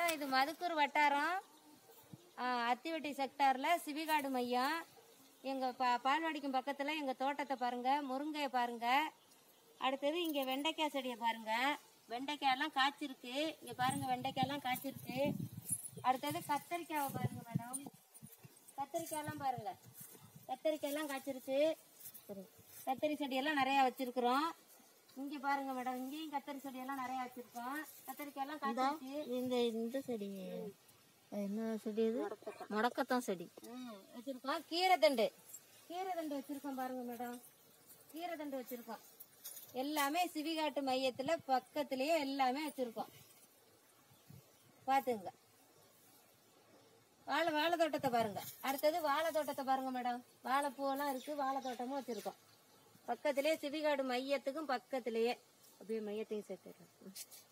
madam இது மதுக்கூர் வட்டாரம் ஆ, அத்திவட்டி செக்டாரில் சிவிகாடு மையம் எங்கள் பா பால்வாடிக்கும் பக்கத்தில் எங்கள் தோட்டத்தை பாருங்கள் முருங்கையை பாருங்கள் அடுத்தது இங்கே வெண்டைக்காய் செடியை பாருங்கள் வெண்டைக்காயெல்லாம் காய்ச்சிருக்கு இங்கே பாருங்கள் வெண்டைக்காயெல்லாம் காய்ச்சிருக்கு அடுத்தது கத்தரிக்காவை பாருங்கள் மேடம் கத்தரிக்காயெல்லாம் பாருங்கள் கத்தரிக்காயெல்லாம் காய்ச்சிருக்கு கத்தரி செடியெல்லாம் நிறையா வச்சுருக்குறோம் இங்கே பாருங்கள் மேடம் இங்கேயும் கத்தரி செடியெல்லாம் நிறையா வச்சுருக்கோம் கத்தரிக்காயெல்லாம் காய்ச்சிருக்கு இந்த இந்த செடி என்ன செடி இது முடக்கத்தான் செடி ம், வச்சிருக்கோம் கீரை தண்டு கீரை தண்டு வச்சிருக்கோம் பாருங்க மேடம் கீரை தண்டு வச்சிருக்கோம் எல்லாமே சிவிகாட்டு மையத்துல பக்கத்துலயே எல்லாமே வச்சிருக்கோம் பாத்துங்க வாழை வாழை தோட்டத்தை பாருங்க அடுத்தது வாழை தோட்டத்தை பாருங்க மேடம் வாழைப்பூவெல்லாம் இருக்கு வாழை தோட்டமும் வச்சிருக்கோம் பக்கத்திலேயே சிவிகாடு மையத்துக்கும் பக்கத்திலேயே அப்படியே மையத்தையும் சேர்த்துடுறோம்